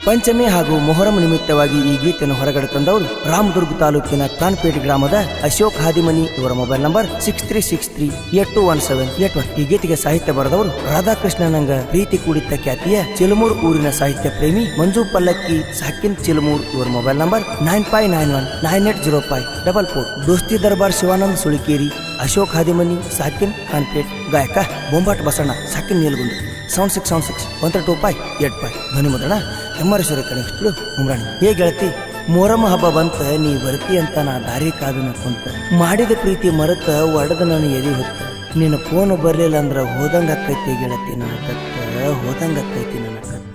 ಪಂಚಮಿ ಹಾಗೂ ಮೊಹರಂ ನಿಮಿತ್ತವಾಗಿ ಈ ಗೀತೆಯನ್ನು ಹೊರಗಡೆ ತಂದವರು ರಾಮದುರ್ಗ ತಾಲೂಕಿನ ಕಾನ್ಪೇಟ್ ಗ್ರಾಮದ ಅಶೋಕ್ ಹಾದಿಮನಿ ಇವರ mobile number six three six three eight two one seven eight one ಈ ಗೀತೆಗೆ ಸಾಹಿತ್ಯ ಬರೆದವರು ರಾಧಾಕೃಷ್ಣನಂಗ ಪ್ರೀತಿ ಕೂಡಿತ್ತ ಖ್ಯಾತಿಯ ಚಿಲಮೂರ್ ಊರಿನ ಸಾಹಿತ್ಯ ಪ್ರೇಮಿ ಮಂಜು ಪಲ್ಲಕ್ಕಿ ಸಾಕಿನ್ ಚಿಲಮೂರ್ ಇವರ mobile number nine five nine one nine eight zero five double four Dosti Darbar Shivanand Sulikeri Ashok Hadimani ಸಾಕಿನ್ ಕಾನ್ಪೇಟ್ ಗಾಯಕ ಬೊಂಬಾಟ್ ಬಸಣ್ಣ ಸಾಕಿನ್ Neelgundi sound six sound six one three two five eight five ಧ್ವನಿ ಮುದ್ರಣ ಎಮ್ಮರೇಶ್ವರ ಕನೆಕ್ಟ್ ಉಮ್ರಾಣಿ ಹೇ ಗೆಳತಿ ಮೊರಮ ಹಬ್ಬ ಬಂತ ನೀ ಬರ್ತಿ ಅಂತ ನಾ ದಾರಿ ಕಾದು ಕುಂತ ಮಾಡಿದ ಪ್ರೀತಿ ಮರತ ಒಡೆದ ನಾನು ಎದಿ ಹೊತ್ತ ನಿನ್ನ ಫೋನ್ ಬರ್ಲಿಲ್ಲ ಅಂದ್ರ ಹೋದಂಗ ಆಕೈತಿ ಗೆಳತಿ ನನ್ನ ಕತ್ತ ಹೋದಂಗ ಆಕೈತಿ ನನ್ನ ಕತ್ತ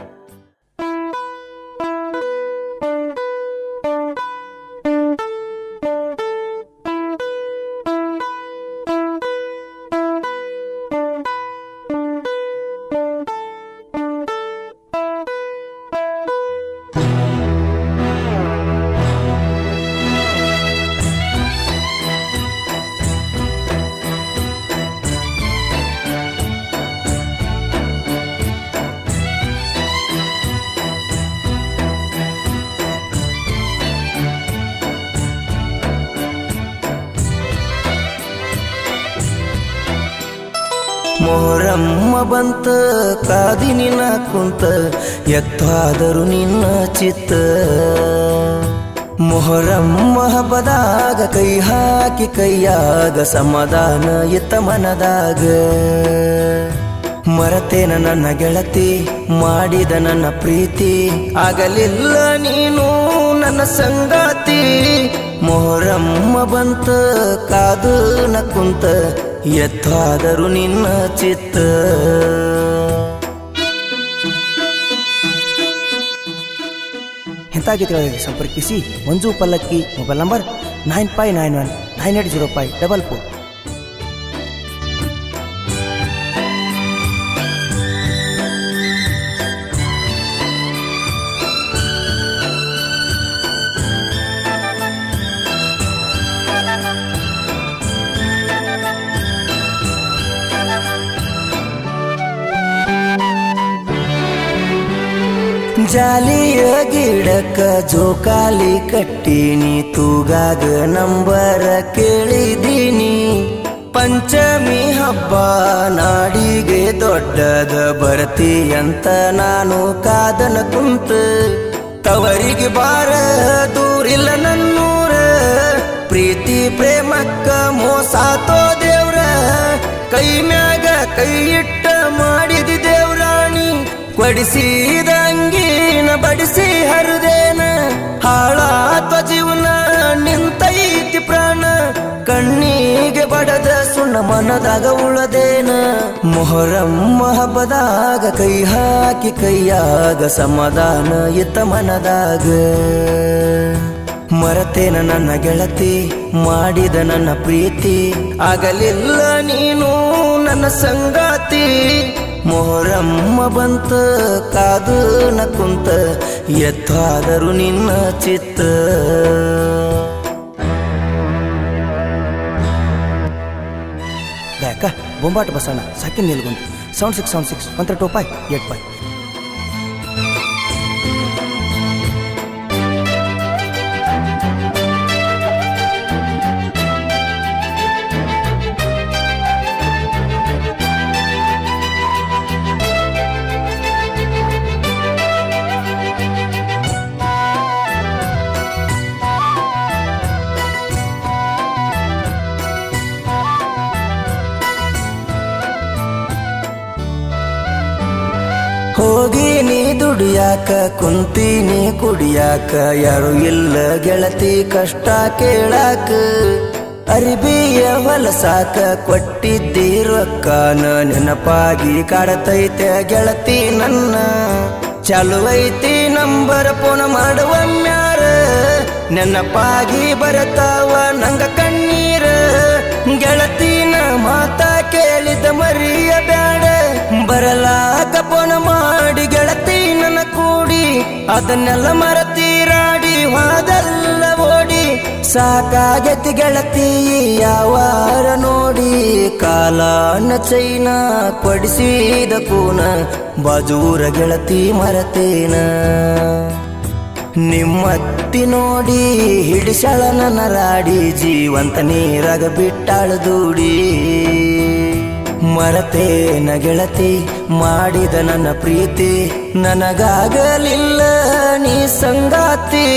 ಮೊಹರಮ್ಮ ಬಂತ ಕಾದಿನಿನ ಕುಂತ ಎತ್ತಾದರು ನಿನ್ನ ಚಿತ್ತ ಮೊಹರಮ್ಮ ಹಬ್ಬದಾಗ ಕೈ ಹಾಕಿ ಕೈಯಾಗ ಸಮಾಧಾನ ಇತ್ತ ಮನದಾಗ ಮರತೇನ ನನ್ನ ಗೆಳತಿ ಮಾಡಿದ ನನ್ನ ಪ್ರೀತಿ ಆಗಲಿಲ್ಲ ನೀನು ನನ್ನ ಸಂಗಾತಿ ಮೊಹರಮ್ಮ ಬಂತ ಕಾದು ನ ಕುಂತ ಎತ್ತಾದರು ನಿನ್ನ ಚಿತ್ತ ಇಂಥ ಗೀತೆಗಳಿಗೆ ಸಂಪರ್ಕಿಸಿ Manju Pallakki mobile number nine five nine one nine eight zero five double four ಜಾಲಿಯ ಗಿಡಕ್ಕ ಜೋಕಾಲಿ ಕಟ್ಟಿನಿ ತೂಗಾಗ ನಂಬರ ಕೇಳಿದೀನಿ ಪಂಚಮಿ ಹಬ್ಬ ನಾಡಿಗೆ ದೊಡ್ಡದ ಬರ್ತಿ ಅಂತ ನಾನು ಕಾದನ ಕುಂತ ತವರಿಗೆ ಬಾರ ದೂರಿಲ್ಲ ನನ್ನೂರ ಪ್ರೀತಿ ಪ್ರೇಮಕ್ಕ ಮೋಸಾತೋ ದೇವ್ರ ಕೈ ಮ್ಯಾಗ ಕೈ ಇಟ್ಟ ಮಾಡಿದಿ ದೇವ್ರಾಣಿ ಕೊಡಿಸಿದ ಅಂಗೀನ ಬಡಿಸಿ ಹರಿದೇನ ಹಾಳಾತ್ವ ಜೀವನ ನಿಂತೈತಿ ಪ್ರಾಣ ಕಣ್ಣಿಗೆ ಬಡದ ಸುಣ್ಣ ಮನದಾಗ ಉಳದೇನ ಮೊಹರಮ್ಮ ಹಬ್ಬದಾಗ ಕೈ ಹಾಕಿ ಕೈಯಾಗ ಸಮಾಧಾನ ಇತ್ತ ಮನದಾಗ ಮರತೇನ ನನ್ನ ಗೆಳತಿ ಮಾಡಿದ ನನ್ನ ಪ್ರೀತಿ ಆಗಲಿಲ್ಲ ನೀನು ನನ್ನ ಸಂಗಾತಿ ಮೊಹರಮ್ಮ ಬಂತ ಕಾದು ನ ಕುಂತ ಎತ್ತಾದರು ನಿನ್ನ ಚಿತ್ತ ಗಾಯಕ ಬೊಂಬಾಟ ಬಸಣ್ಣ ಸಾಕಿನ್ Nilgundi sound six sound six one three two five eight five ಹೋಗಿ ನೀ ದುಡಿಯಾಕ ಕುಂತೀನಿ ಕುಡಿಯಾಕ ಯಾರು ಇಲ್ಲ ಗೆಳತಿ ಕಷ್ಟ ಕೇಳಾಕ ಅರಿಬಿಯ ಹೊಲಸಾಕ ಕೊಟ್ಟಿದ್ದಿ ರೊಕ್ಕನ ನೆನಪಾಗಿ ಕಾಡತೈತೆ ಗೆಳತಿ ನನ್ನ ಚಾಲುವೈತಿ ನಂಬರ್ ಫೋನ್ ಮಾಡುವ ಮ್ಯಾರ ನೆನಪಾಗಿ ಬರತಾವ ನಂಗ ಕಣ್ಣೀರ ಗೆಳತಿನ ಮಾತ ಕೇಳಿದ ಮರಿಯ ಬ್ಯಾಡ ಬರಲಾಕ ಫೋನ್ ಮಾಡಿ ಗೆಳತಿ ನನ್ನ ಕೂಡಿ ಅದನ್ನೆಲ್ಲ ಮರತೀರಾಡಿ ಹೋದಲ್ಲ ಓಡಿ ಸಾಕಾಗತಿ ಗೆಳತಿ ಯಾವಾರ ನೋಡಿ ಕಾಲಾನ ಚೈನ ಕೊಡಿಸಿದ ಕೂನ ಬಾಜೂರ ಗೆಳತಿ ಮರತೇನ ನಿಮ್ಮತ್ತಿ ನೋಡಿ ಹಿಡಿಸಳ ನನ್ನ ರಾಡಿ ಜೀವಂತ ನೀರಾಗ ಬಿಟ್ಟಾಳ ದೂಡಿ ಮರತೇನ ಗೆಳತಿ ಮಾಡಿದ ನನ್ನ ಪ್ರೀತಿ ನನಗಾಗಲಿಲ್ಲ ನೀ ಸಂಗಾತಿ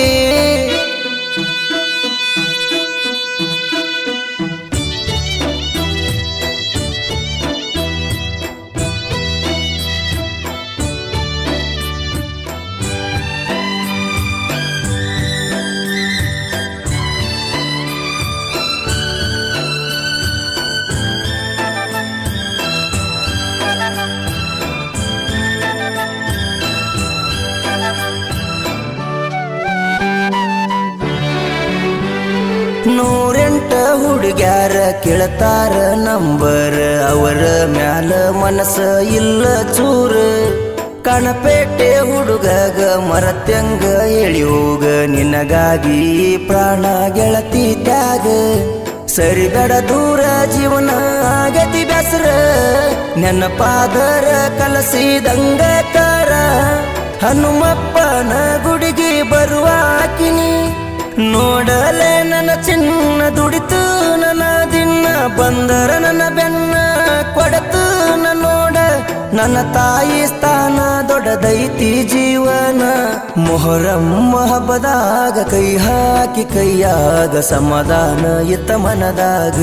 ನೂರೆಂಟ ಹುಡುಗ್ಯಾರ ಕೇಳ್ತಾರ ನಂಬರ್ ಅವರ ಮ್ಯಾಲ ಮನಸ್ಸ ಇಲ್ಲ ಚೂರ ಕಣಪೇಟೆ ಹುಡುಗಗ ಮರತ್ಯಂಗ ಹೇಳಿ ಹೋಗ ನಿನಗಾಗಿ ಪ್ರಾಣ ಗೆಳತಿ ತ್ಯಾಗ ಸರಿಗಡ ದೂರ ಜೀವನ ಆಗತಿ ಬ್ಯಾಸರ ನೆನಪಾದರ ಕಲಸಿದಂಗ ಕಾರ ಹನುಮಪ್ಪನ ಗುಡಿಗೆ ಬರುವಾಕಿನಿ ನೋಡಲೆ ನನ್ನ ಚಿನ್ನ ದುಡಿತು ನನ್ನ ದಿನ ಬಂದರ ನನ್ನ ಬೆನ್ನ ಕೊಡತು ನೋಡ ನನ್ನ ತಾಯಿ ಸ್ಥಾನ ದೊಡ್ಡದೈತಿ ಜೀವನ ಮೊಹರಮ್ಮ ಹಬ್ಬದಾಗ ಕೈ ಹಾಕಿ ಕೈಯಾಗ ಸಮಾಧಾನ ಇತ್ತ ಮನದಾಗ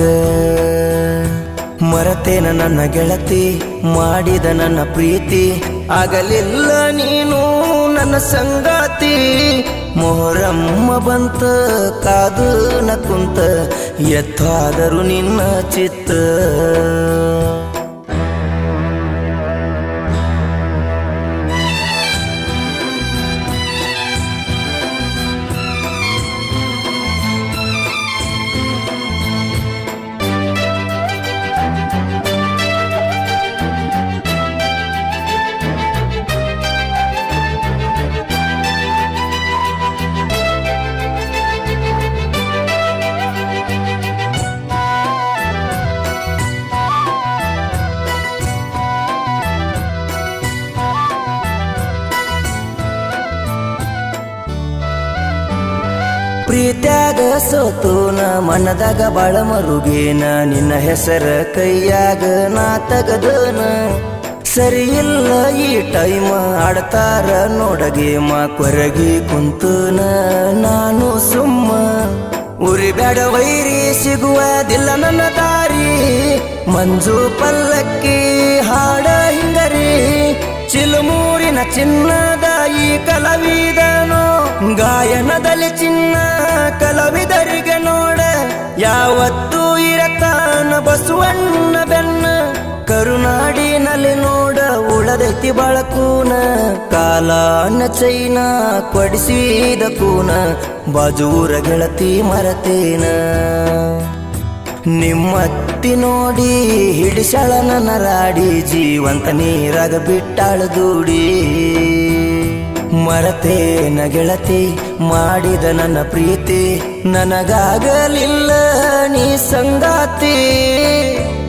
ಮರತೇನ ನನ್ನ ಗೆಳತಿ ಮಾಡಿದ ನನ್ನ ಪ್ರೀತಿ ಆಗಲಿಲ್ಲ ನೀನು ನನ್ನ ಸಂಗಾತಿ ಮೊಹರಮ್ಮ ಬಂತ ಕಾದು ನ ಕುಂತ ಎತ್ತಾದರೂ ನಿನ್ನ ಚಿತ್ತ ಪ್ರೀತ್ಯಾಗ ಸೋತೂನ ಮನದಾಗ ಬಾಳ ಮರುಗೇನ ನಿನ್ನ ಹೆಸರ ಕೈಯಾಗ ನಾ ತಗದನ ಸರಿ ಇಲ್ಲ ಈ ಟೈಮ ಆಡ್ತಾರ ನೋಡಗೇಮ ಕೊರಗಿ ಕುಂತನ ನಾನು ಸುಮ್ಮ ಉರಿ ಬ್ಯಾಡ ವೈರಿ ಸಿಗುವುದಿಲ್ಲ ನನ್ನ ದಾರಿ ಮಂಜು ಪಲ್ಲಕ್ಕಿ ಹಾಡ ಹಿಂಗರಿ ಚಿಲುಮೂರಿನ ಚಿನ್ನದ ಈ ಕಲವಿದನು ಗಾಯನದಲ್ಲಿ ಚಿನ್ನ ಕಲವಿದರಿಗೆ ನೋಡ ಯಾವತ್ತೂ ಇರತಾನ ಬಸವಣ್ಣ ಬೆನ್ನ ಕರುನಾಡಿನಲ್ಲಿ ನೋಡ ಉಳದೈತಿ ಬಳಕೂನ ಕಾಲಾನ ಚೈನ ಕೊಡಿಸಿದ ಕೂನ ಬಾಜೂರ ಗೆಳತಿ ಮರತೇನ ನಿಮ್ಮತ್ತಿ ನೋಡಿ ಹಿಡಿಸಳ ನನ್ನ ರಾಡಿ ಜೀವಂತ ನೀರಾಗ ಬಿಟ್ಟಾಳ ದೂಡಿ ಮರತೇನ ಗೆಳತಿ ಮಾಡಿದ ನನ್ನ ಪ್ರೀತಿ ನನಗಾಗಲಿಲ್ಲ ನೀ ಸಂಗಾತಿ